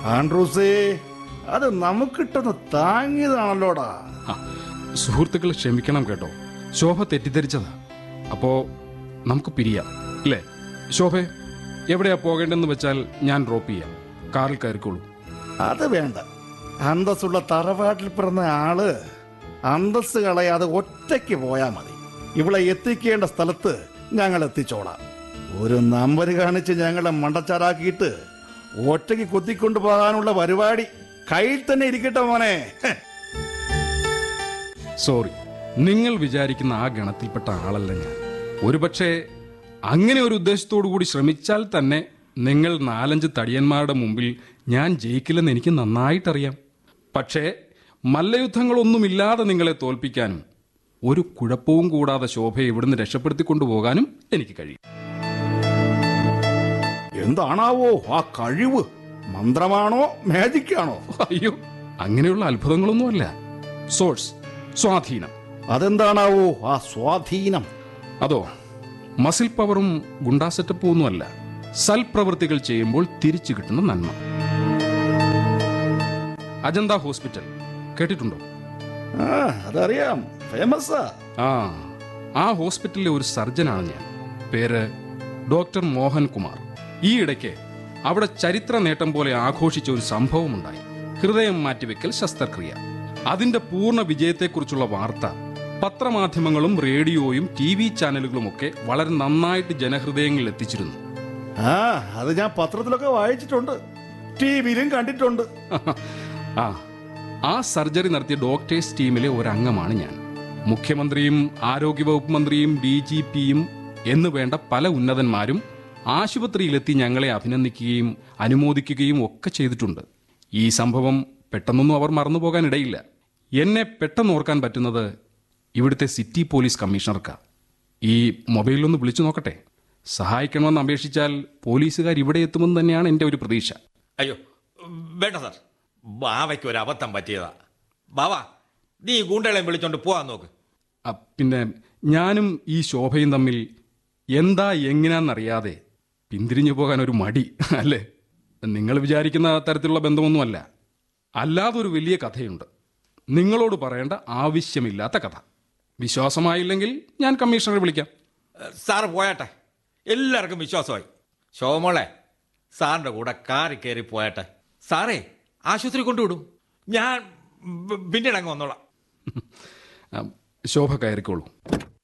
ആൻഡ്രൂസേ അത് നമുക്കിട്ടൊന്ന് താങ്ങിയതാണല്ലോടാ ആ, സുഹൃത്തുക്കൾ ക്ഷമിക്കണം കേട്ടോ ശോഭ തെറ്റിദ്ധരിച്ചതാ അപ്പോ നമുക്ക് പിരിയാം ഇല്ലേ ശോഭെ എവിടെയാ പോകേണ്ടെന്ന് വെച്ചാൽ ഞാൻ ഡ്രോപ്പ് ചെയ്യാം കാറിൽ കയറിക്കോളൂ അത് വേണ്ട അന്തസ്സുള്ള തറവാട്ടിൽ പിറന്ന ആള് അന്തസ് കളയാതെ ഒറ്റയ്ക്ക് പോയാ മതി ഇവിടെ എത്തിക്കേണ്ട സ്ഥലത്ത് ഞങ്ങൾ എത്തിച്ചോളാം ഒരു നമ്പർ കാണിച്ച് ഞങ്ങളെ മണ്ടച്ചാറാക്കിയിട്ട് ഒറ്റയ്ക്ക് കുത്തിക്കൊണ്ടു പോകാനുള്ള പരിപാടി കയ്യിൽ തന്നെ ഇരിക്കട്ടെ മോനെ ഹെ. സോറി നിങ്ങൾ വിചാരിക്കുന്ന ആ ഗണത്തിൽപ്പെട്ട ആളല്ല ഞാൻ ഒരുപക്ഷെ അങ്ങനെ ഒരു ഉദ്ദേശത്തോടു കൂടി ശ്രമിച്ചാൽ തന്നെ നിങ്ങൾ നാലഞ്ച് തടിയന്മാരുടെ മുമ്പിൽ ഞാൻ ജയിക്കില്ലെന്ന് എനിക്ക് നന്നായിട്ടറിയാം പക്ഷേ മല്ലയുദ്ധങ്ങളൊന്നുമില്ലാതെ നിങ്ങളെ തോൽപ്പിക്കാനും ഒരു കുഴപ്പവും കൂടാതെ ശോഭയെ ഇവിടുന്ന് രക്ഷപ്പെടുത്തിക്കൊണ്ടുപോകാനും എനിക്ക് കഴിയും എന്താണാവോ ആ കഴിവ് മന്ത്രമാണോ മാജിക്കാണോ അയ്യോ അങ്ങനെയുള്ള അത്ഭുതങ്ങളൊന്നുമല്ല സോഴ്സ് സ്വാധീനം അതെന്താണാവോ ആ സ്വാധീനം അതോ മസിൽ പവറും ഗുണ്ടാ സെറ്റപ്പും ഒന്നുമല്ല സൽപ്രവൃത്തികൾ ചെയ്യുമ്പോൾ തിരിച്ചു കിട്ടുന്ന നന്മ അജന്ത ഹോസ്പിറ്റൽ കേട്ടിട്ടുണ്ടോ ആ അതറിയാം ഫേമസാ ആ ആ ഹോസ്പിറ്റലിലെ ഒരു സർജനാണ് ഞാൻ പേര് ഡോക്ടർ മോഹൻ കുമാർ ഈ ഇടയ്ക്ക് അവിടെ ചരിത്ര നേട്ടം പോലെ ആഘോഷിച്ച ഒരു സംഭവമുണ്ടായി ഹൃദയം മാറ്റിവെക്കൽ ശസ്ത്രക്രിയ അതിന്റെ പൂർണ്ണ വിജയത്തെക്കുറിച്ചുള്ള വാർത്ത പത്രമാധ്യമങ്ങളും റേഡിയോയും ടി വി ചാനലുകളുമൊക്കെ വളരെ നന്നായിട്ട് ജനഹൃദയങ്ങളിൽ എത്തിച്ചിരുന്നു ആ അത് ഞാൻ പത്രത്തിലൊക്കെ വായിച്ചിട്ടുണ്ട് ടി വിയിലും കണ്ടിട്ടുണ്ട് ആ ആ സർജറി നടത്തിയ ഡോക്ടേഴ്സ് ടീമിലെ ഒരംഗമാണ് ഞാൻ മുഖ്യമന്ത്രിയും ആരോഗ്യവകുപ്പ് മന്ത്രിയും ഡി ജി പിയും എന്ന് വേണ്ട പല ഉന്നതന്മാരും ആശുപത്രിയിലെത്തി ഞങ്ങളെ അഭിനന്ദിക്കുകയും അനുമോദിക്കുകയും ഒക്കെ ചെയ്തിട്ടുണ്ട് ഈ സംഭവം പെട്ടെന്നൊന്നും അവർ മറന്നുപോകാൻ ഇടയില്ല എന്നെ പെട്ടെന്ന് ഓർക്കാൻ പറ്റുന്നത് ഇവിടുത്തെ സിറ്റി പോലീസ് കമ്മീഷണർക്കാ ഈ മൊബൈലിലൊന്ന് വിളിച്ചു നോക്കട്ടെ സഹായിക്കണമെന്ന് അപേക്ഷിച്ചാൽ പോലീസുകാർ ഇവിടെ എത്തുമെന്ന് തന്നെയാണ് എൻ്റെ ഒരു പ്രതീക്ഷ അയ്യോ വേണ്ട സാർ ബാവയ്ക്ക് ഒരു അബദ്ധം പറ്റിയതാ ബാവാ നീ ഈ ഗൂണ്ടകളെയും വിളിച്ചോണ്ട് പോവാൻ നോക്ക് ആ, പിന്നെ ഞാനും ഈ ശോഭയും തമ്മിൽ എന്താ എങ്ങനെയാണെന്നറിയാതെ പിന്തിരിഞ്ഞു പോകാൻ ഒരു മടി അല്ലേ നിങ്ങൾ വിചാരിക്കുന്ന തരത്തിലുള്ള ബന്ധമൊന്നുമല്ല അല്ലാതെ ഒരു വലിയ കഥയുണ്ട് നിങ്ങളോട് പറയേണ്ട ആവശ്യമില്ലാത്ത കഥ വിശ്വാസമായില്ലെങ്കിൽ ഞാൻ കമ്മീഷണറെ വിളിക്കാം സാറ് പോയാട്ടെ എല്ലാവർക്കും വിശ്വാസമായി ശോമോളെ സാറിന്റെ കൂടെ കാറി കയറി പോയാട്ടെ സാറേ ആശുപത്രി കൊണ്ടുവിടും ഞാൻ പിന്നീട് അങ്ങ് വന്നോളാം ആ, ശോഭ കയറിക്കോളൂ